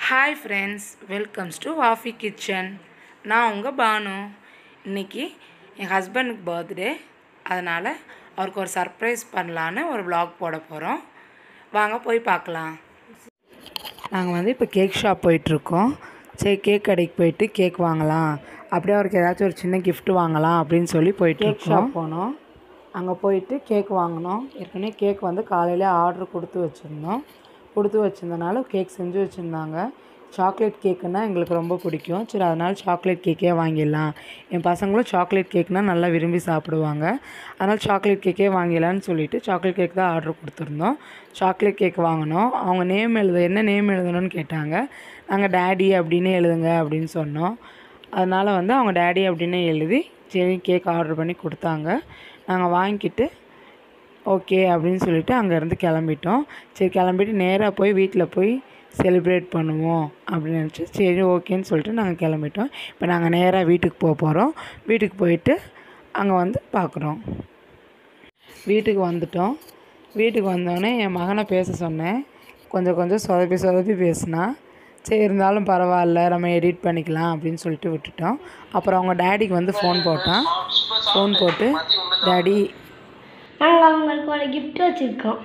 Hi friends welcomes to Wafi kitchen நான் உங்கள் பானு இன்னைக்கு என் ஹஸ்பண்டுக்கு பர்த்டே அதனால் அவருக்கு ஒரு சர்ப்ரைஸ் பண்ணலான்னு ஒரு vlog போட போகிறோம் வாங்க போய் பார்க்கலாம் நாங்கள் வந்து இப்போ கேக் ஷாப் போயிட்டுருக்கோம் சரி கேக் கடைக்கு போயிட்டு கேக் வாங்கலாம் அப்படியே அவருக்கு ஏதாச்சும் ஒரு சின்ன gift வாங்கலாம் அப்படின்னு சொல்லி போயிட்டு கேக் ஷாப் போனோம் அங்கே போயிட்டு கேக் வாங்கினோம் ஏற்கனவே கேக் வந்து காலையில் ஆர்டர் கொடுத்து வச்சுருந்தோம் கொடுத்து வச்சுருந்தனால கேக் செஞ்சு வச்சுருந்தாங்க சாக்லேட் கேக்குன்னா எங்களுக்கு ரொம்ப பிடிக்கும் சரி அதனால் சாக்லேட் கேக்கே வாங்கிடலாம் என் பசங்களும் சாக்லேட் கேக்னால் நல்லா விரும்பி சாப்பிடுவாங்க அதனால் சாக்லேட் கேக்கே வாங்கிடலான்னு சொல்லிட்டு சாக்லேட் கேக் தான் ஆர்டர் கொடுத்துருந்தோம் சாக்லேட் கேக் வாங்கினோம் அவங்க நேம் எழுத என்ன நேம் எழுதணும்னு கேட்டாங்க நாங்கள் டேடி அப்படின்னு எழுதுங்க அப்படின்னு சொன்னோம் அதனால் வந்து அவங்க டேடி அப்படின்னு எழுதி சரி கேக் ஆர்டர் பண்ணி கொடுத்தாங்க நாங்கள் வாங்கிக்கிட்டு ஓகே அப்படின்னு சொல்லிட்டு அங்கேருந்து கிளம்பிட்டோம் சரி கிளம்பிட்டு நேராக போய் வீட்டில் போய் செலிப்ரேட் பண்ணுவோம் அப்படின்னு நினச்சி சரி ஓகேன்னு சொல்லிட்டு நாங்கள் கிளம்பிட்டோம் இப்போ நாங்கள் நேராக வீட்டுக்கு போக போகிறோம் வீட்டுக்கு போயிட்டு அங்கே வந்து பார்க்குறோம் வீட்டுக்கு வந்துட்டோம் வீட்டுக்கு வந்தோடனே என் மகனை பேச சொன்னேன் கொஞ்சம் கொஞ்சம் சொதப்பி சொதப்பி பேசினா சரி இருந்தாலும் பரவாயில்ல நம்ம எடிட் பண்ணிக்கலாம் அப்படின்னு சொல்லிட்டு விட்டுட்டோம் அப்புறம் அவங்க டேடிக்கு வந்து ஃபோன் போட்டான் ஃபோன் போட்டு டேடி நாங்கள் அவங்களுக்கு ஒரு gift வச்சுருக்கோம்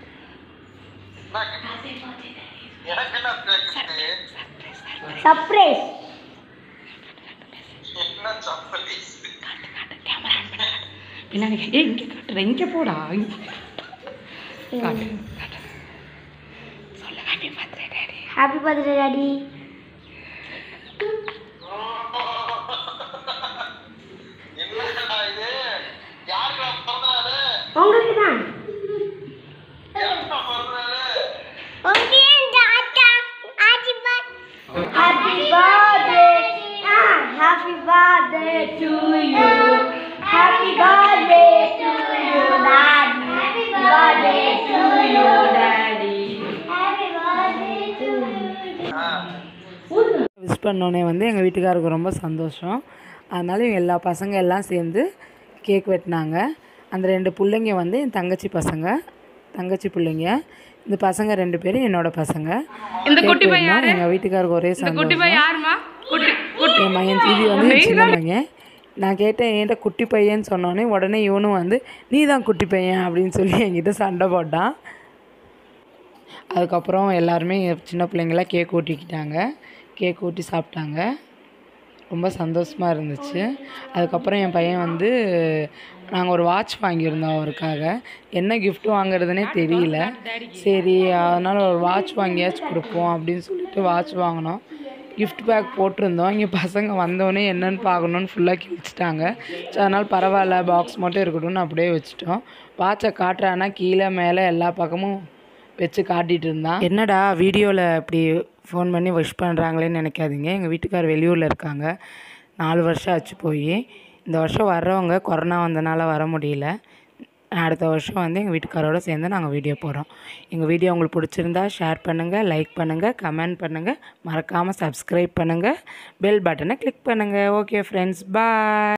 எனக்கு என்ன gift? சர்ப்ரைஸ் என்ன surprise? பின்னாடி ஏ இங்கே காட்டுற இங்கே போடா காட்டு சொல்லு happy birthday daddy happy birthday daddy என்னடா இது? யாருக்குடா பிறந்த நாளு? உங்களுக்கு தான் எனக்குடா பிறந்த நாளு? Happy birthday happy birthday to you happy birthday to you daddy happy birthday to you daddy happy birthday to ஆ, விஷ் பண்ணோன்னே வந்து எங்கள் வீட்டுக்காருக்கு ரொம்ப சந்தோஷம் அதனால இவங்க எல்லா பசங்க எல்லாம் சேர்ந்து கேக் வெட்டினாங்க அந்த ரெண்டு பிள்ளைங்க வந்து என் தங்கச்சி பசங்க தங்கச்சி பிள்ளைங்க இந்த பசங்க ரெண்டு பேரும் என்னோட பசங்க இந்த குட்டி பையன் எங்கள் வீட்டுக்காருக்கு ஒரே சந்தோஷம் யாருமா குட்டி குட்டி என் மகன் இது வந்து என் சின்ன பையன் நான் கேட்டேன் என்கிட்ட குட்டி பையன்னு சொன்னோன்னே உடனே இவனும் வந்து நீ தான் குட்டி பையன் அப்படின்னு சொல்லி என்கிட்ட சண்டை போட்டான் அதுக்கப்புறம் எல்லாருமே சின்ன பிள்ளைங்களாம் கேக் ஊட்டிக்கிட்டாங்க கேக் ஊட்டி சாப்பிட்டாங்க ரொம்ப சந்தோஷமாக இருந்துச்சு அதுக்கப்புறம் என் பையன் வந்து நாங்கள் ஒரு வாட்ச் வாங்கியிருந்தோம் அவருக்காக என்ன gift வாங்குறதுனே தெரியல சரி அதனால் ஒரு வாட்ச் வாங்கியாச்சும் கொடுப்போம் அப்படின்னு சொல்லிட்டு வாட்ச் வாங்கினோம் gift பேக் போட்டிருந்தோம் இங்கே பசங்க வந்தோடனே என்னன்னு பார்க்கணுன்னு ஃபுல்லாக கிழிச்சிட்டாங்க ஸோ அதனால் பரவாயில்ல பாக்ஸ் மட்டும் இருக்கட்டும்னு அப்படியே வச்சுட்டோம் வாட்சை காட்டுறான்னா கீழே மேலே எல்லா பக்கமும் வச்சு காட்டிகிட்டு இருந்தான் என்னடா வீடியோவில் இப்படி ஃபோன் பண்ணி விஷ் பண்ணுறாங்களேன்னு நினைக்காதீங்க எங்கள் வீட்டுக்கார் வெளியூரில் இருக்காங்க நாலு வருஷம் ஆச்சு போய் இந்த வருஷம் வர்றவங்க கொரோனா வந்தனால வர முடியல அடுத்த வருஷம் வந்து எங்கள் வீட்டுக்காரோட சேர்ந்து நாங்கள் வீடியோ போகிறோம் எங்கள் வீடியோ உங்களுக்கு பிடிச்சிருந்தா ஷேர் பண்ணுங்கள் லைக் பண்ணுங்கள் கமெண்ட் பண்ணுங்கள் மறக்காமல் சப்ஸ்கிரைப் பண்ணுங்கள் பெல் பட்டனை கிளிக் பண்ணுங்கள் ஓகே ஃப்ரெண்ட்ஸ் பாய்